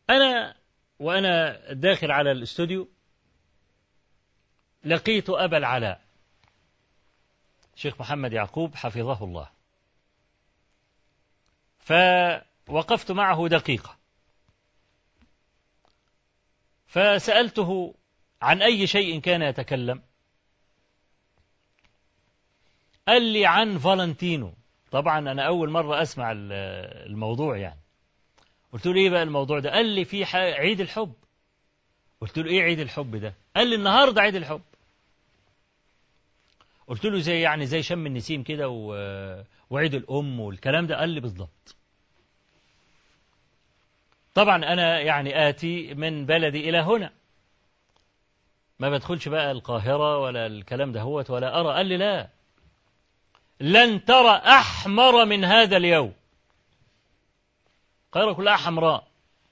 أنا وأنا داخل على الاستوديو لقيت أبا العلاء شيخ محمد يعقوب حفظه الله فوقفت معه دقيقة فسألته عن أي شيء كان يتكلم قال لي عن فالنتينو طبعا أنا أول مرة أسمع الموضوع يعني قلت له إيه بقى الموضوع ده قال لي في عيد الحب قلت له إيه عيد الحب ده قال لي النهاردة عيد الحب قلت له زي يعني زي شم النسيم كده وعيد الأم والكلام ده قال لي بالضبط طبعا أنا يعني آتي من بلدي إلى هنا ما بدخلش بقى القاهرة ولا الكلام ده هوت ولا أرى قال لي لا لن ترى أحمر من هذا اليوم القاهرة كلها حمراء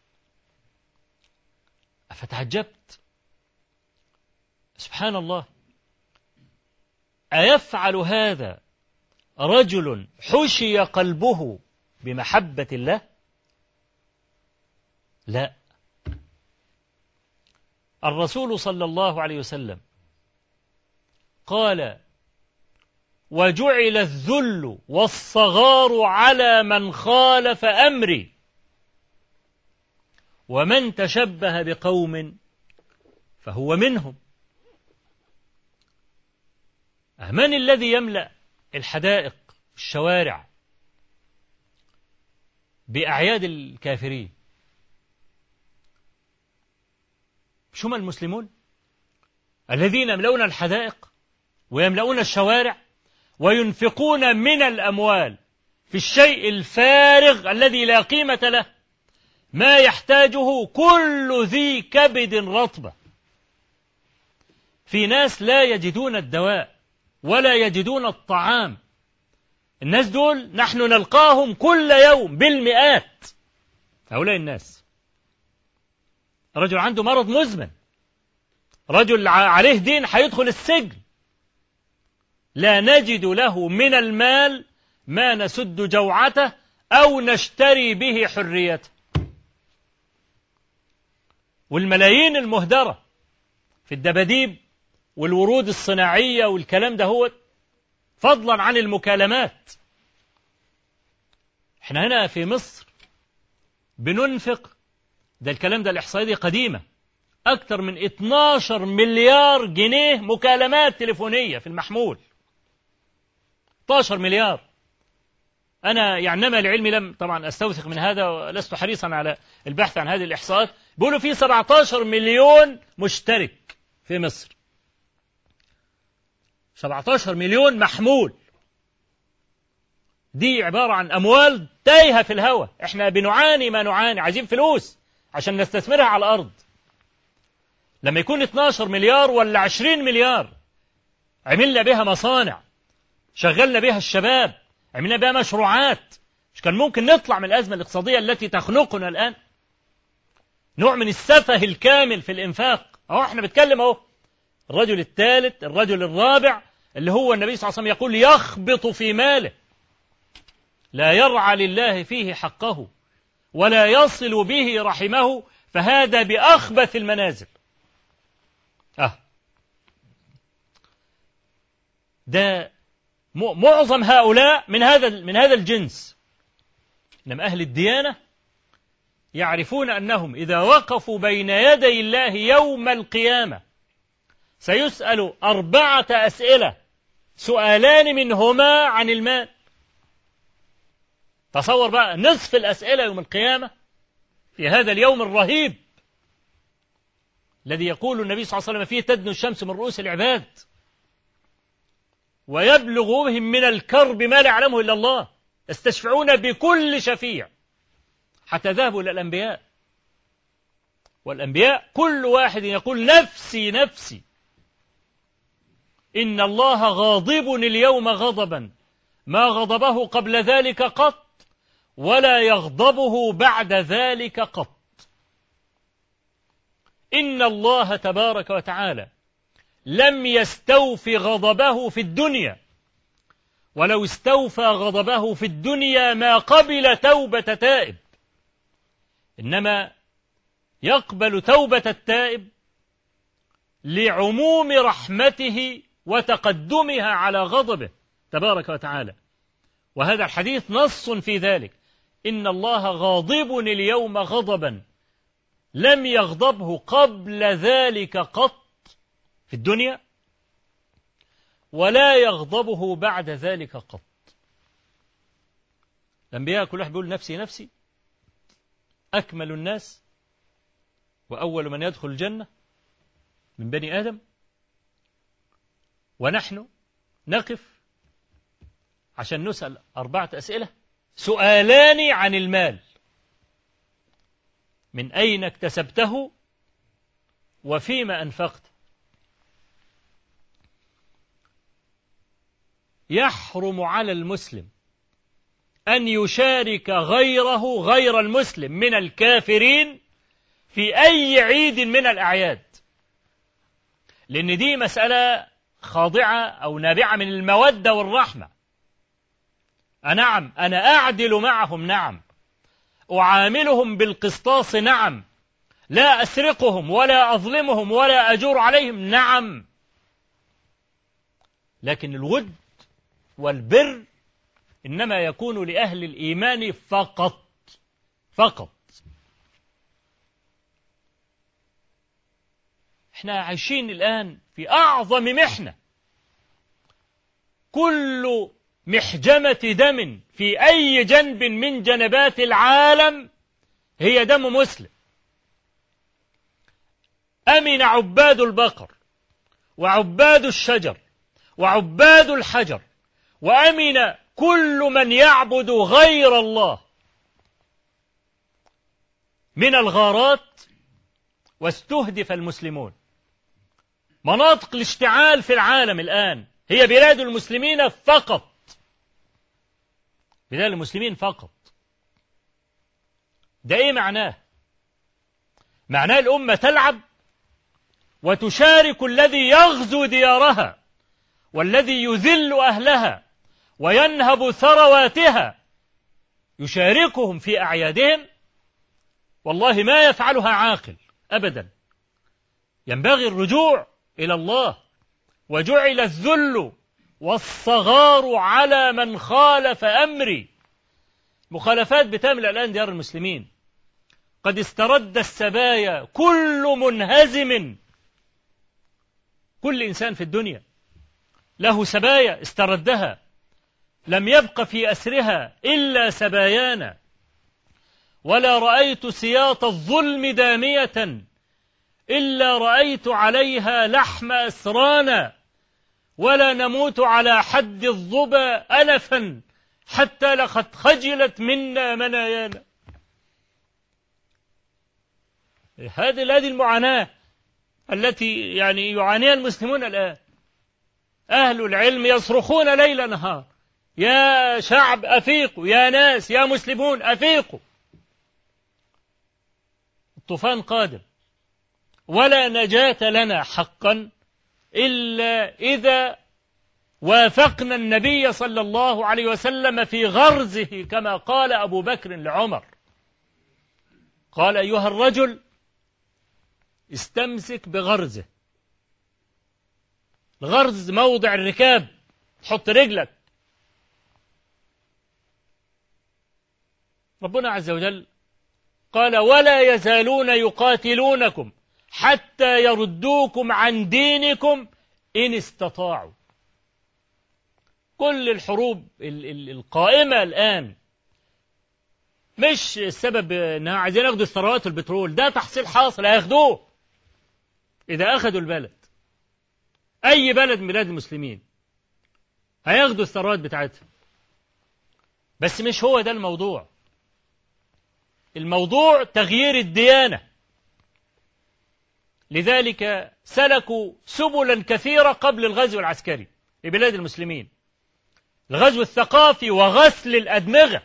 فتعجبت سبحان الله أيفعل هذا رجل حشي قلبه بمحبة الله لا الرسول صلى الله عليه وسلم قال وجعل الذل والصغار على من خالف امري ومن تشبه بقوم فهو منهم من الذي يملا الحدائق الشوارع باعياد الكافرين مش هم المسلمون الذين يملؤون الحدائق ويملؤون الشوارع وينفقون من الأموال في الشيء الفارغ الذي لا قيمة له ما يحتاجه كل ذي كبد رطبة في ناس لا يجدون الدواء ولا يجدون الطعام الناس دول نحن نلقاهم كل يوم بالمئات هؤلاء الناس رجل عنده مرض مزمن رجل عليه دين هيدخل السجن لا نجد له من المال ما نسد جوعته أو نشتري به حريته والملايين المهدرة في الدباديب والورود الصناعية والكلام ده هو فضلا عن المكالمات احنا هنا في مصر بننفق ده الكلام ده الإحصائية دي قديمة أكثر من 12 مليار جنيه مكالمات تليفونية في المحمول 12 مليار أنا يعني نما لعلمي لم طبعا أستوثق من هذا ولست حريصا على البحث عن هذه الإحصاءات بيقولوا في 17 مليون مشترك في مصر 17 مليون محمول دي عبارة عن أموال تايهة في الهواء احنا بنعاني ما نعاني عايزين فلوس عشان نستثمرها على الأرض لما يكون 12 مليار ولا 20 مليار عملنا بها مصانع شغلنا بها الشباب عملنا بها مشروعات مش كان ممكن نطلع من الأزمة الاقتصادية التي تخنقنا الآن نوع من السفه الكامل في الإنفاق أهو احنا بنتكلم أهو الرجل الثالث الرجل الرابع اللي هو النبي صلى الله عليه وسلم يقول يخبط في ماله لا يرعى لله فيه حقه ولا يصل به رحمه فهذا بأخبث المنازل آه ده معظم هؤلاء من هذا من هذا الجنس إنما أهل الديانة يعرفون أنهم إذا وقفوا بين يدي الله يوم القيامة سيسأل أربعة أسئلة سؤالان منهما عن المال تصور بقى نصف الأسئلة يوم القيامة في هذا اليوم الرهيب الذي يقول النبي صلى الله عليه وسلم فيه تدنو الشمس من رؤوس العباد ويبلغ بهم من الكرب ما لا يعلمه إلا الله يستشفعون بكل شفيع حتى ذهبوا إلى الأنبياء والأنبياء كل واحد يقول نفسي نفسي إن الله غاضب اليوم غضبا ما غضبه قبل ذلك قط ولا يغضبه بعد ذلك قط إن الله تبارك وتعالى لم يستوف غضبه في الدنيا ولو استوفى غضبه في الدنيا ما قبل توبة تائب إنما يقبل توبة التائب لعموم رحمته وتقدمها على غضبه تبارك وتعالى وهذا الحديث نص في ذلك إن الله غاضب اليوم غضبا لم يغضبه قبل ذلك قط في الدنيا ولا يغضبه بعد ذلك قط الأنبياء كل واحد بيقول نفسي نفسي أكمل الناس وأول من يدخل الجنة من بني آدم ونحن نقف عشان نسأل أربعة أسئلة سؤالان عن المال من أين اكتسبته وفيما أنفقت يحرم على المسلم أن يشارك غيره غير المسلم من الكافرين في أي عيد من الأعياد لأن دي مسألة خاضعة أو نابعة من المودة والرحمة أنعم أنا أعدل معهم نعم أعاملهم بالقسطاس نعم لا أسرقهم ولا أظلمهم ولا أجور عليهم نعم لكن الود والبر إنما يكون لأهل الإيمان فقط فقط احنا عايشين الآن في أعظم محنة كل محجمة دم في أي جنب من جنبات العالم هي دم مسلم أمن عباد البقر وعباد الشجر وعباد الحجر وأمن كل من يعبد غير الله من الغارات واستهدف المسلمون مناطق الاشتعال في العالم الآن هي بلاد المسلمين فقط بلاد المسلمين فقط ده ايه معناه معناه الأمة تلعب وتشارك الذي يغزو ديارها والذي يذل أهلها وينهب ثرواتها يشاركهم في أعيادهم والله ما يفعلها عاقل أبدا ينبغي الرجوع إلى الله وجعل الذل والصغار على من خالف أمري مخالفات بتملأ الآن ديار المسلمين قد استرد السبايا كل منهزم كل إنسان في الدنيا له سبايا استردها لم يبق في أسرها إلا سبايانا ولا رأيت سياط الظلم دامية إلا رأيت عليها لحم أسرانا ولا نموت على حد الظبا ألفا حتى لقد خجلت منا منايانا هذه هذه المعاناة التي يعني يعانيها المسلمون الآن أهل العلم يصرخون ليل نهار يا شعب أفيقوا يا ناس يا مسلمون أفيقوا الطوفان قادم ولا نجاة لنا حقا إلا إذا وافقنا النبي صلى الله عليه وسلم في غرزه كما قال أبو بكر لعمر قال أيها الرجل استمسك بغرزه الغرز موضع الركاب تحط رجلك ربنا عز وجل قال ولا يزالون يقاتلونكم حتى يردوكم عن دينكم إن استطاعوا كل الحروب القائمة الآن مش السبب انها عايزين ياخدوا الثروات والبترول ده تحصيل حاصل هياخدوه اذا اخذوا البلد اي بلد من بلاد المسلمين هياخدوا الثروات بتاعتها بس مش هو ده الموضوع الموضوع تغيير الديانه لذلك سلكوا سبلا كثيرة قبل الغزو العسكري لبلاد المسلمين الغزو الثقافي وغسل الأدمغة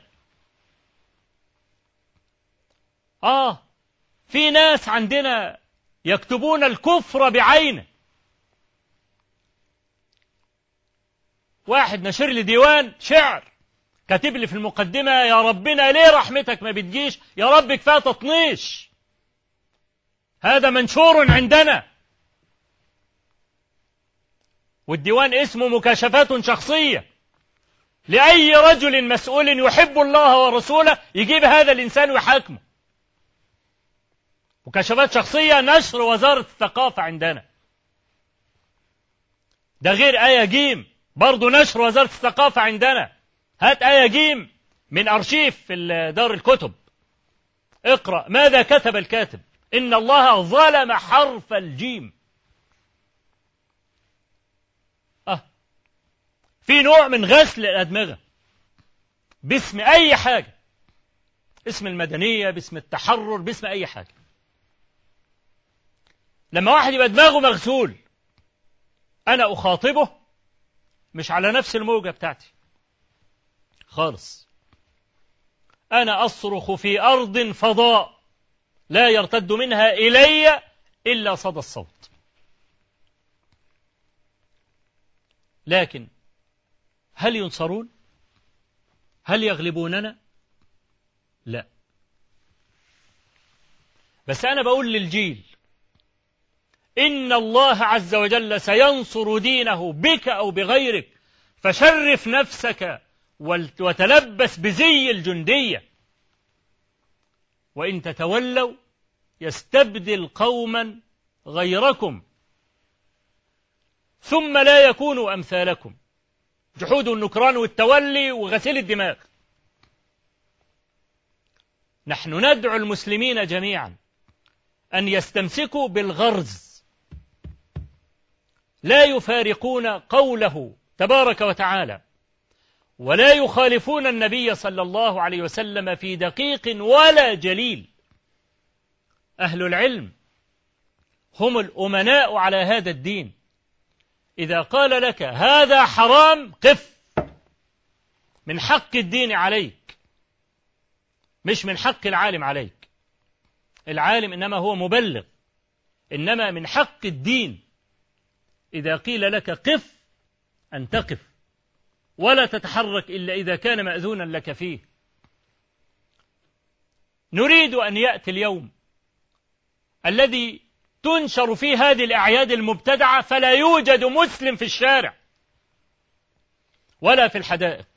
آه في ناس عندنا يكتبون الكفر بعينه واحد نشر لي ديوان شعر كاتب لي في المقدمة يا ربنا ليه رحمتك ما بتجيش يا رب كفاية تطنيش هذا منشور عندنا والديوان اسمه مكاشفات شخصية لأي رجل مسؤول يحب الله ورسوله يجيب هذا الإنسان ويحاكمه مكاشفات شخصية نشر وزارة الثقافة عندنا ده غير آية جيم برضه نشر وزارة الثقافة عندنا هات آية جيم من أرشيف في دار الكتب اقرأ ماذا كتب الكاتب إن الله ظلم حرف الجيم أه في نوع من غسل الأدمغة باسم أي حاجة اسم المدنية باسم التحرر باسم أي حاجة لما واحد يبقى دماغه مغسول أنا أخاطبه مش على نفس الموجة بتاعتي خالص أنا أصرخ في أرض فضاء لا يرتد منها إلي إلا صدى الصوت لكن هل ينصرون هل يغلبوننا لا بس أنا بقول للجيل إن الله عز وجل سينصر دينه بك أو بغيرك فشرف نفسك وتلبس بزي الجندية وإن تتولوا يستبدل قوما غيركم ثم لا يكونوا أمثالكم جحود النكران والتولي وغسيل الدماغ نحن ندعو المسلمين جميعا أن يستمسكوا بالغرز لا يفارقون قوله تبارك وتعالى ولا يخالفون النبي صلى الله عليه وسلم في دقيق ولا جليل أهل العلم هم الأمناء على هذا الدين إذا قال لك هذا حرام قف من حق الدين عليك مش من حق العالم عليك العالم إنما هو مبلغ إنما من حق الدين إذا قيل لك قف أن تقف ولا تتحرك إلا إذا كان مأذونا لك فيه نريد أن يأتي اليوم الذي تنشر فيه هذه الأعياد المبتدعة فلا يوجد مسلم في الشارع ولا في الحدائق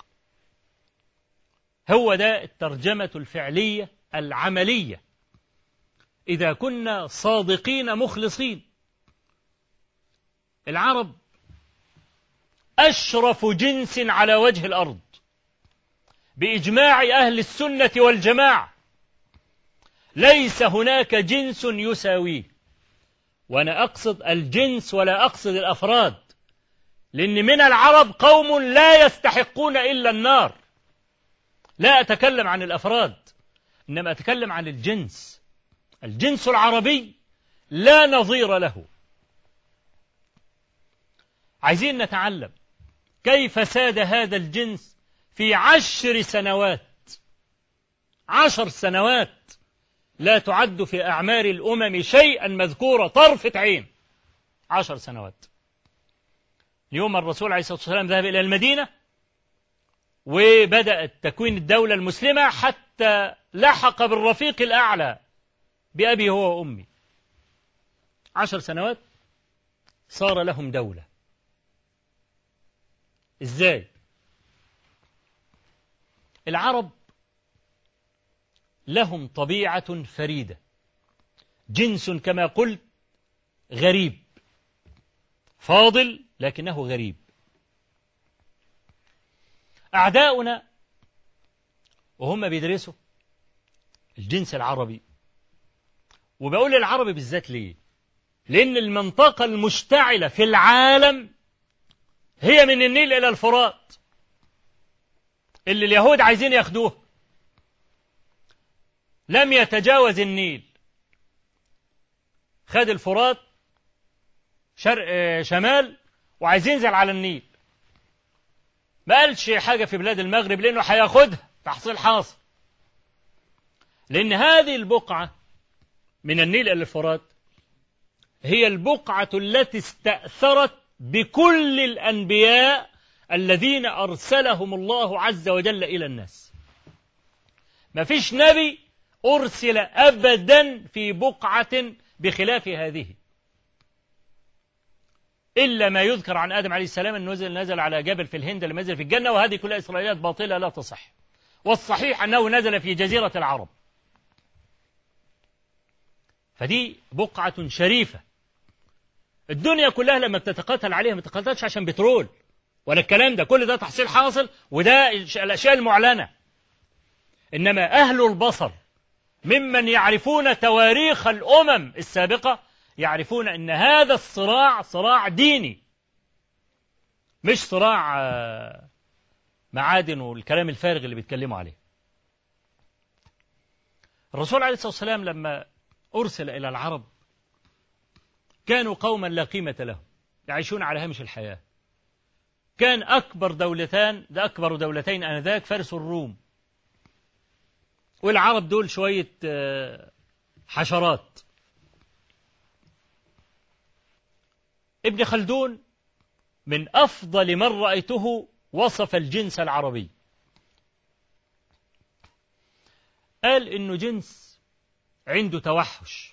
هو ده الترجمة الفعلية العملية إذا كنا صادقين مخلصين العرب أشرف جنس على وجه الأرض بإجماع أهل السنة والجماعة ليس هناك جنس يساويه وأنا أقصد الجنس ولا أقصد الأفراد لأن من العرب قوم لا يستحقون إلا النار لا أتكلم عن الأفراد إنما أتكلم عن الجنس الجنس العربي لا نظير له عايزين نتعلم كيف ساد هذا الجنس في عشر سنوات عشر سنوات لا تعد في أعمار الأمم شيئا مذكورا طرفة عين عشر سنوات اليوم الرسول عليه الصلاة والسلام ذهب إلى المدينة وبدأت تكوين الدولة المسلمة حتى لحق بالرفيق الأعلى بأبي هو وأمي عشر سنوات صار لهم دولة ازاي العرب لهم طبيعة فريدة جنس كما قلت غريب فاضل لكنه غريب أعداؤنا وهم بيدرسوا الجنس العربي وبقول العربي بالذات ليه لأن المنطقة المشتعلة في العالم هي من النيل إلى الفرات اللي اليهود عايزين ياخدوه لم يتجاوز النيل خد الفرات شرق شمال وعايز ينزل على النيل ما قالش حاجة في بلاد المغرب لأنه هياخدها تحصيل حاصل لأن هذه البقعة من النيل إلى الفرات هي البقعة التي استأثرت بكل الأنبياء الذين أرسلهم الله عز وجل إلى الناس ما فيش نبي أرسل أبدا في بقعة بخلاف هذه إلا ما يذكر عن آدم عليه السلام أنه نزل, نزل على جبل في الهند لم ينزل في الجنة وهذه كلها إسرائيليات باطلة لا تصح والصحيح أنه نزل في جزيرة العرب فدي بقعة شريفة الدنيا كلها لما بتتقاتل عليها ما بتتقاتلش عشان بترول ولا الكلام ده كل ده تحصيل حاصل وده الأشياء المعلنة إنما أهل البصر ممن يعرفون تواريخ الأمم السابقة يعرفون أن هذا الصراع صراع ديني مش صراع آه، معادن والكلام الفارغ اللي بيتكلموا عليه الرسول عليه الصلاة والسلام لما أرسل إلى العرب كانوا قوما لا قيمة لهم يعيشون على هامش الحياة كان أكبر دولتان ده أكبر دولتين آنذاك فارس الروم والعرب دول شوية آه، حشرات ابن خلدون من أفضل من رأيته وصف الجنس العربي قال إنه جنس عنده توحش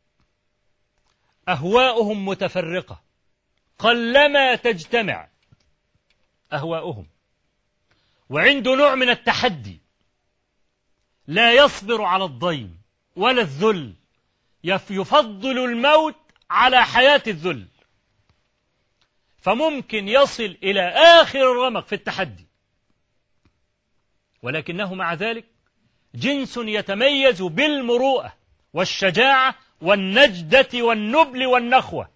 أهواؤهم متفرقة قلما تجتمع أهواؤهم وعنده نوع من التحدي لا يصبر على الضيم ولا الذل يفضل الموت على حياة الذل فممكن يصل إلى آخر الرمق في التحدي ولكنه مع ذلك جنس يتميز بالمروءة والشجاعة والنجدة والنبل والنخوة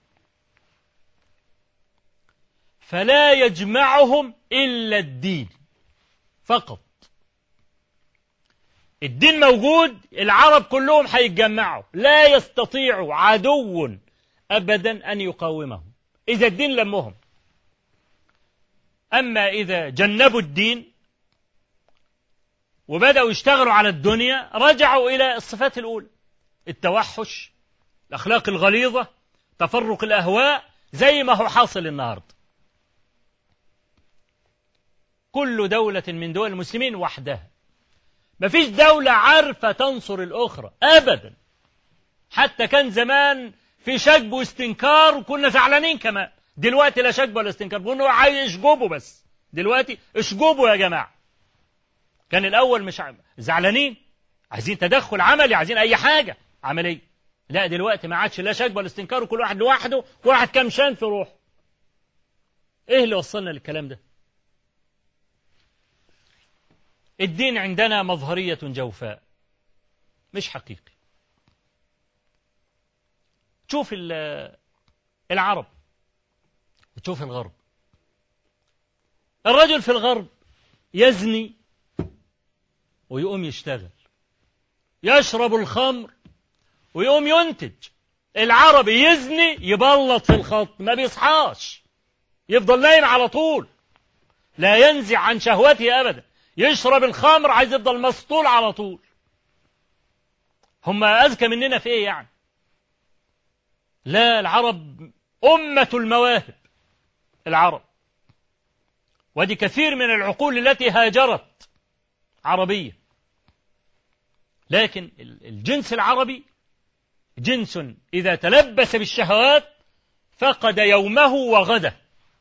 فلا يجمعهم إلا الدين فقط الدين موجود العرب كلهم هيتجمعوا لا يستطيع عدو أبدا أن يقاومهم إذا الدين لمهم أما إذا جنبوا الدين وبدأوا يشتغلوا على الدنيا رجعوا إلى الصفات الأولى التوحش الأخلاق الغليظة تفرق الأهواء زي ما هو حاصل النهارده كل دولة من دول المسلمين وحدها مفيش دولة عارفة تنصر الأخرى أبدا حتى كان زمان في شجب واستنكار وكنا زعلانين كمان دلوقتي لا شجب ولا استنكار بيقولوا عايز اشجبوا بس دلوقتي اشجبوا يا جماعة كان الأول مش زعلانين عايزين تدخل عملي عايزين أي حاجة عملية لا دلوقتي ما عادش لا شجب ولا استنكار وكل واحد لوحده كل واحد كمشان في روحه ايه اللي وصلنا للكلام ده الدين عندنا مظهرية جوفاء مش حقيقي تشوف العرب وتشوف الغرب الرجل في الغرب يزني ويقوم يشتغل يشرب الخمر ويقوم ينتج العربي يزني يبلط في الخط ما بيصحاش يفضل نايم على طول لا ينزع عن شهوته أبدا يشرب الخمر عايز يفضل مسطول على طول هم أذكى مننا في إيه يعني لا العرب أمة المواهب العرب ودي كثير من العقول التي هاجرت عربية لكن الجنس العربي جنس إذا تلبس بالشهوات فقد يومه وغده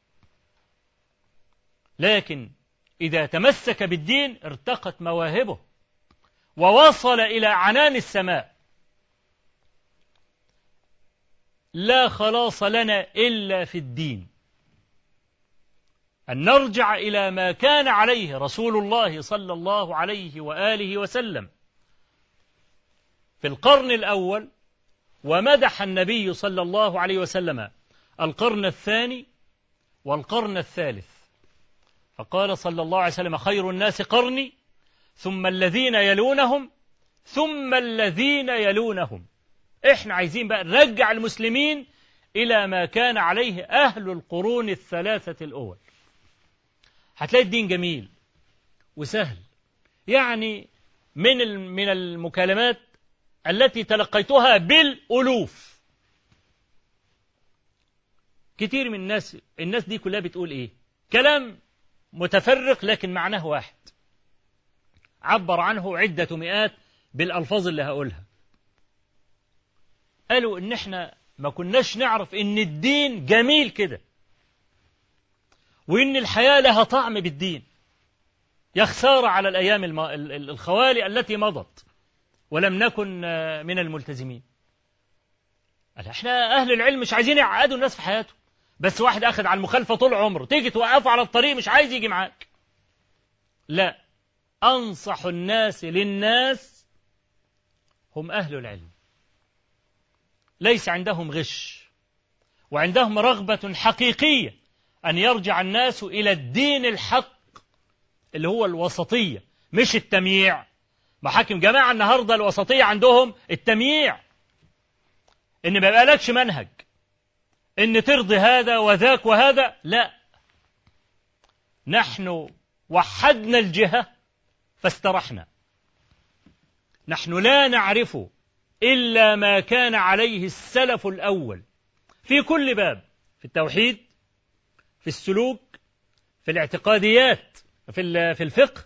لكن إذا تمسك بالدين ارتقت مواهبه ووصل إلى عنان السماء لا خلاص لنا إلا في الدين أن نرجع إلى ما كان عليه رسول الله صلى الله عليه وآله وسلم في القرن الأول ومدح النبي صلى الله عليه وسلم القرن الثاني والقرن الثالث فقال صلى الله عليه وسلم خير الناس قرني ثم الذين يلونهم ثم الذين يلونهم احنا عايزين بقى نرجع المسلمين إلى ما كان عليه أهل القرون الثلاثة الأول هتلاقي الدين جميل وسهل يعني من من المكالمات التي تلقيتها بالألوف كتير من الناس الناس دي كلها بتقول ايه كلام متفرق لكن معناه واحد عبر عنه عدة مئات بالألفاظ اللي هقولها قالوا إن إحنا ما كناش نعرف إن الدين جميل كده وإن الحياة لها طعم بالدين يا خسارة على الأيام الم... الخوالي التي مضت ولم نكن من الملتزمين قال احنا أهل العلم مش عايزين يعقدوا الناس في حياته بس واحد أخذ على المخالفة طول عمره تيجي توقفه على الطريق مش عايز يجي معاك لا أنصح الناس للناس هم أهل العلم ليس عندهم غش وعندهم رغبة حقيقية أن يرجع الناس إلى الدين الحق اللي هو الوسطية مش التمييع محاكم جماعة النهاردة الوسطية عندهم التمييع إن ما يبقالكش منهج إن ترضي هذا وذاك وهذا لا نحن وحدنا الجهة فاسترحنا نحن لا نعرف إلا ما كان عليه السلف الأول في كل باب في التوحيد في السلوك في الاعتقاديات في في الفقه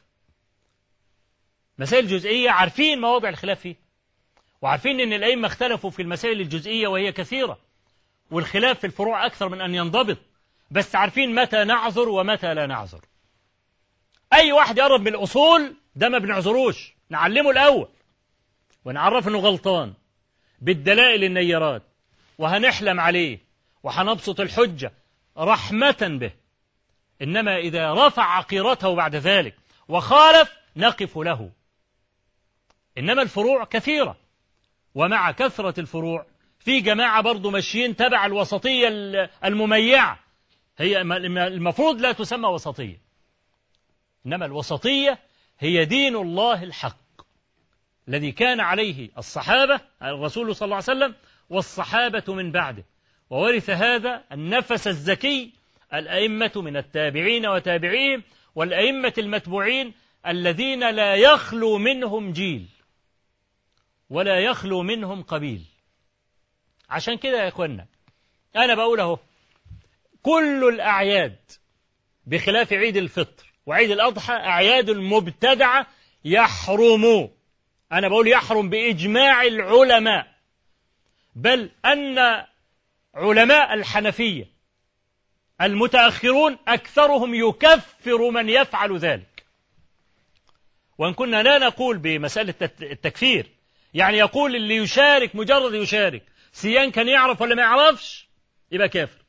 مسائل جزئية عارفين مواضع الخلاف فيه وعارفين أن الأئمة اختلفوا في المسائل الجزئية وهي كثيرة والخلاف في الفروع أكثر من أن ينضبط بس عارفين متى نعذر ومتى لا نعذر أي واحد يقرب من الأصول ده ما بنعذروش نعلمه الأول ونعرف أنه غلطان بالدلائل النيرات وهنحلم عليه وهنبسط الحجة رحمة به إنما إذا رفع عقيرته بعد ذلك وخالف نقف له إنما الفروع كثيرة ومع كثرة الفروع في جماعة برضو ماشيين تبع الوسطية المميعة هي المفروض لا تسمى وسطية إنما الوسطية هي دين الله الحق الذي كان عليه الصحابة الرسول صلى الله عليه وسلم والصحابة من بعده وورث هذا النفس الزكي الأئمة من التابعين وتابعيهم والأئمة المتبوعين الذين لا يخلو منهم جيل ولا يخلو منهم قبيل عشان كده يا إخوانا أنا بقول أهو كل الأعياد بخلاف عيد الفطر وعيد الأضحى أعياد المبتدعة يحرم أنا بقول يحرم بإجماع العلماء بل أن علماء الحنفية المتأخرون أكثرهم يكفر من يفعل ذلك وإن كنا لا نقول بمسألة التكفير يعني يقول اللي يشارك مجرد يشارك سيان كان يعرف ولا ما يعرفش يبقى كافر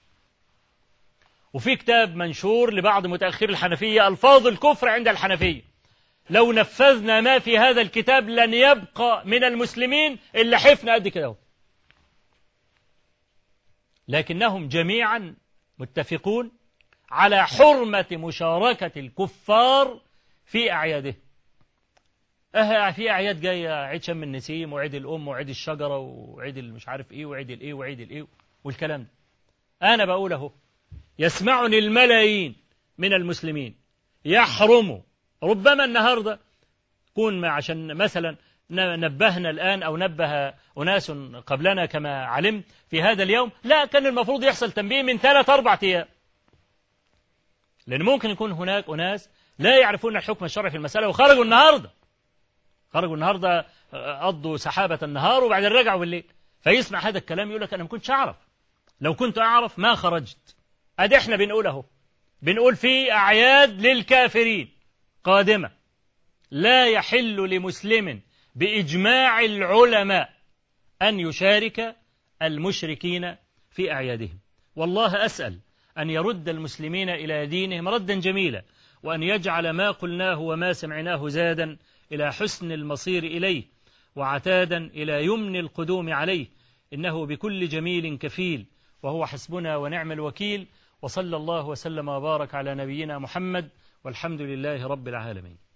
وفي كتاب منشور لبعض متأخر الحنفية ألفاظ الكفر عند الحنفية لو نفذنا ما في هذا الكتاب لن يبقى من المسلمين إلا حفنا قد كده لكنهم جميعا متفقون على حرمة مشاركة الكفار في أعياده اه في أعياد جاية عيد شم النسيم وعيد الأم وعيد الشجرة وعيد مش عارف إيه وعيد الإيه وعيد الإيه والكلام ده أنا بقول أهو يسمعني الملايين من المسلمين يحرم ربما النهاردة كون ما عشان مثلا نبهنا الآن أو نبه أناس قبلنا كما علمت في هذا اليوم لا كان المفروض يحصل تنبيه من ثلاث أربع أيام لأن ممكن يكون هناك أناس لا يعرفون الحكم الشرعي في المسألة وخرجوا النهاردة خرجوا النهاردة قضوا سحابة النهار وبعدين رجعوا بالليل فيسمع هذا الكلام يقول لك أنا ما كنتش أعرف لو كنت أعرف ما خرجت أدي إحنا بنقول أهو بنقول في أعياد للكافرين قادمة لا يحل لمسلم بإجماع العلماء أن يشارك المشركين في أعيادهم والله أسأل أن يرد المسلمين إلى دينهم ردا جميلا وأن يجعل ما قلناه وما سمعناه زادا إلى حسن المصير إليه وعتادا إلى يمن القدوم عليه إنه بكل جميل كفيل وهو حسبنا ونعم الوكيل وصلى الله وسلم وبارك على نبينا محمد والحمد لله رب العالمين